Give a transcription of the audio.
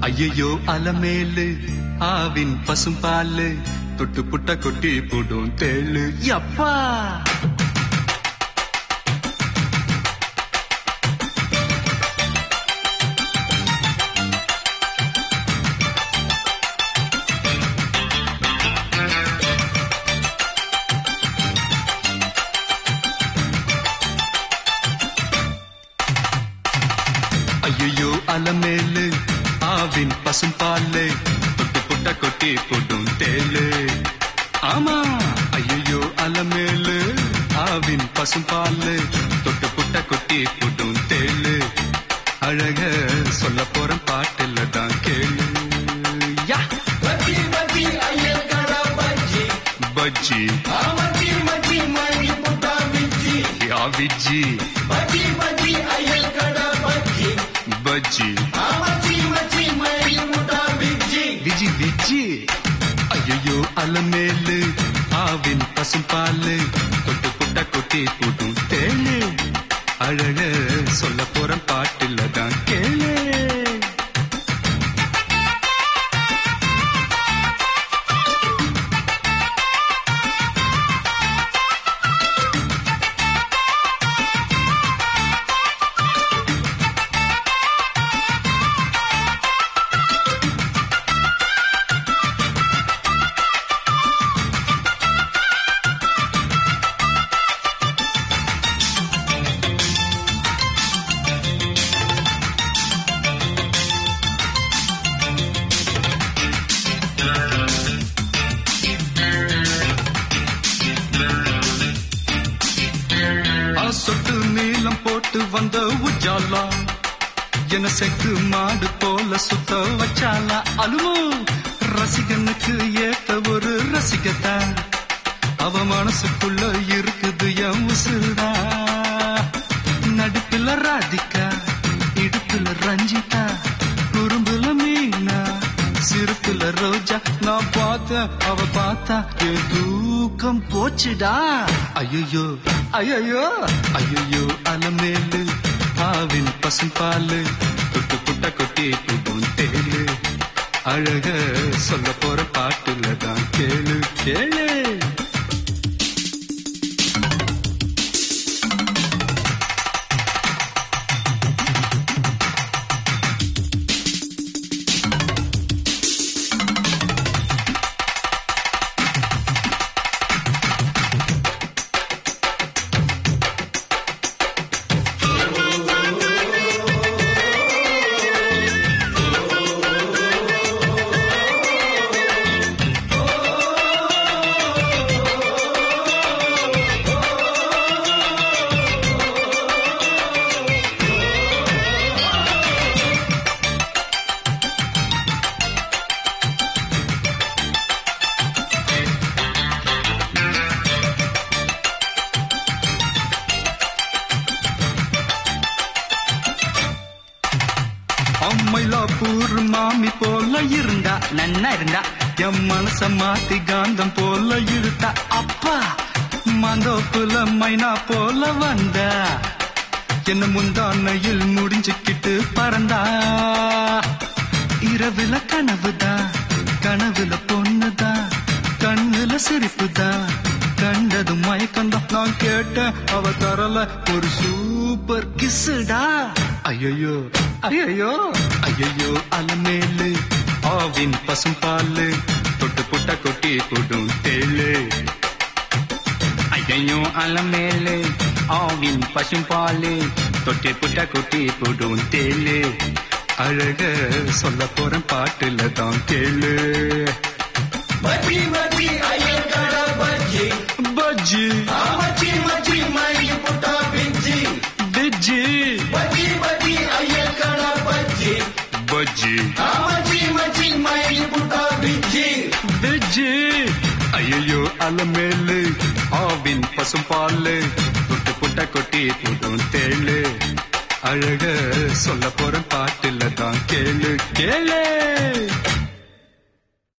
ஐயையோ அலமேலு ஆவின் பசும்பாலு தொட்டு புட்ட கொட்டி போடும் தேளு யப்பா ஐயோ அலமேலு ஆவின் பசும்பாலு தொட்டு புட்ட கொட்டி போடும் தேளு ஆமா ஐயோ அலமேலு ஆவின் பசும்பாலு தொட்டு புட்ட கொட்டி போடும் தேளு அழக சொல்ல போற பாட்டுல தான் கேளு யா பஜ்ஜி பஜ்ஜி ஐயர் கடா பஜ்ஜி பஜ்ஜி ஆமச்சி மச்சி மணி புட்டா மிச்சி யா விஜி பஜ்ஜி பஜ்ஜி ஐயர் கடா பஜ்ஜி பஜ்ஜி ஆமச்சி மச்சி மணி புட்டா மிச்சி விஜி விஜி ஐயோ அலமேலு ஆவின் பசும்பாலு தொட்டு புட்ட கொட்டி போடும் தேளு அழக சொல்ல போற பாட்டுல தான் கேளு ஆ சொட்டு நீளம் போட்டு வந்த உஜாலா என செக்கு மாடு போல சுத்த வச்சாலா அலுமோ ரசிகனுக்கு ஏத்த ஒரு ரசிகத்தா அவ மனசுக்குள்ள இருக்குது என் உசுடா நடுப்புல ராதிகா இடுப்புல ரஞ்சிதா குறும்புல மீனா சிறுப்புல ரோஜா நான் பார்த்தேன் அவ பார்த்தா என் தூக்கம் போச்சுடா ஐயோ ஐயோ ஐயோ அலமேலு ஆவின் பசும்பாலு தொட்டு புட்ட கொட்டி புடும் தேலு அழக சொல்ல போற பாட்டுல தான் கேளு கேளு அம்மைலாப்பூர் மாமி போல இருந்தா நன்னா இருந்தா என் மனச மாத்தி காந்தம் போல இருத்தா அப்பா மந்தோப்புல மைனா போல வந்தா என்ன முந்தானையில் முடிஞ்சுக்கிட்டு பறந்தா இரவுல கனவுதான் கனவுல பொண்ணுதான் கண்ணுல சிரிப்புதான் கண்டதும் மயக்கம்தான் நான் கேட்டேன் அவ தரல ஒரு சூப்பர் கிஸ்ஸுடா ஐயோ ஐயோ ஐயோ அலமேலு ஆவின் பசும்பாலு தொட்டு புட்ட கொட்டி போடும் தேளு ஐயோ அலமேலு ஆவின் பசும்பாலு தொட்டி புட்ட கொட்டி போடும் தேளு அழக சொல்ல போற பாட்டுல தான் கேளு பஜ்ஜி பஜ்ஜி ஐயர் கடா பஜ்ஜி பஜ்ஜி ஆமச்சி மச்சி மணி புட்டா மிச்சி பிஜி பஜ்ஜி பஜ்ஜி ஐயர் கடா பஜ்ஜி பஜ்ஜி ஆமச்சி மச்சி மணி புட்டா மிச்சி பிஜி ஐயோ அலமேலு ஆவின் பசும்பாலு தொட்டு புட்ட கொட்டி போடும் தேளு அழக சொல்ல போற பாட்டுல தான் கேளு கேளு